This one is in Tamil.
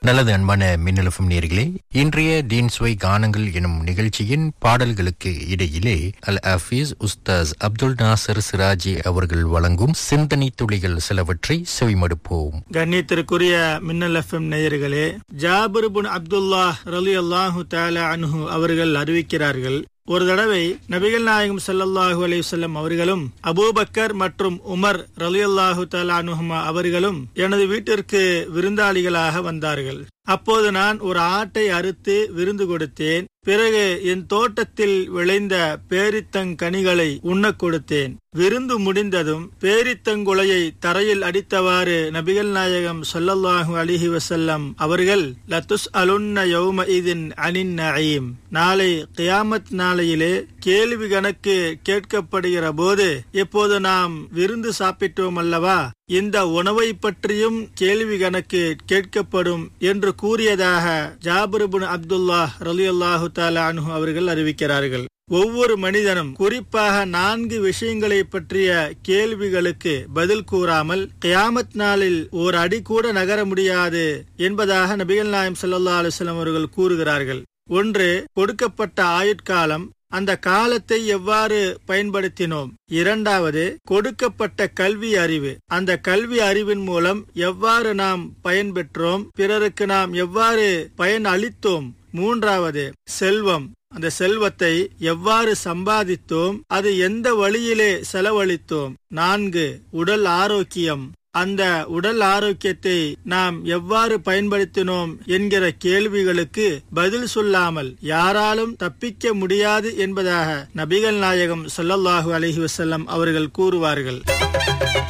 நல்லது அன்பான மின்னலஃபம் நேர்களே இன்றைய டீன் சுவை கானங்கள் எனும் நிகழ்ச்சியின் பாடல்களுக்கு இடையிலே அல் ஹஃபீஸ் உஸ்தாஸ் அப்துல் நாசர் சிராஜி அவர்கள் வழங்கும் சிந்தனை துளிகள் சிலவற்றை செவிமடுப்போம் கண்ணியத்திற்குரிய மின்னல் எஃப்எம் நேயர்களே ஜாபிர் பின் அப்துல்லா ரலி அல்லாஹு தாலா அன்ஹு அவர்கள் அறிவிக்கிறார்கள் ஒரு தடவை நபிகள் நாயகம் ஸல்லல்லாஹு அலைஹி வஸல்லம் அவர்களும் அபூபக்கர் மற்றும் உமர் ரலியல்லாஹு தஆலா அன்ஹுமா அவர்களும் எனது வீட்டிற்கு விருந்தாளிகளாக வந்தார்கள் அப்போது நான் ஒரு ஆட்டை அறுத்து விருந்து கொடுத்தேன் பிறகு என் தோட்டத்தில் விளைந்த பேரித்தங்கனிகளை உண்ணக் கொடுத்தேன் விருந்து முடிந்ததும் பேரித்தங்குலையை தரையில் அடித்தவாறு நபிகள் நாயகம் ஸல்லல்லாஹு அலிஹி வசல்லம் அவர்கள் லத்துஸ் அலுன்ன யௌம இதின் அனின் நயீம் நாளை கியாமத் நாளையிலே கேள்வி கணக்கு கேட்கப்படுகிற போது இப்போது நாம் விருந்து சாப்பிட்டோம் அல்லவா இந்த உணவை பற்றியும் கேள்வி கணக்கு கேட்கப்படும் என்று கூறியதாக ஜாபிர்பின் அப்துல்லா ரலியல்லாஹு தாலா அன்ஹு அவர்கள் அறிவிக்கிறார்கள் ஒவ்வொரு மனிதனும் குறிப்பாக நான்கு விஷயங்களை பற்றிய கேள்விகளுக்கு பதில் கூறாமல் கியாமத் நாளில் ஒரு அடி கூட நகர முடியாது என்பதாக நபிகள் நாயம் சல்லா அலுவலம் அவர்கள் கூறுகிறார்கள் ஒன்று கொடுக்கப்பட்ட ஆயுட்காலம் அந்த காலத்தை எவ்வாறு பயன்படுத்தினோம் இரண்டாவது கொடுக்கப்பட்ட கல்வி அறிவு அந்த கல்வி அறிவின் மூலம் எவ்வாறு நாம் பயன்பெற்றோம் பிறருக்கு நாம் எவ்வாறு பயன் அளித்தோம் மூன்றாவது செல்வம் அந்த செல்வத்தை எவ்வாறு சம்பாதித்தோம் அது எந்த வழியிலே செலவழித்தோம் நான்கு உடல் ஆரோக்கியம் அந்த உடல் ஆரோக்கியத்தை நாம் எவ்வாறு பயன்படுத்தினோம் என்கிற கேள்விகளுக்கு பதில் சொல்லாமல் யாராலும் தப்பிக்க முடியாது என்பதாக நபிகள் நாயகம் சொல்லல்லாஹு அலஹி வசல்லம் அவர்கள் கூறுவார்கள்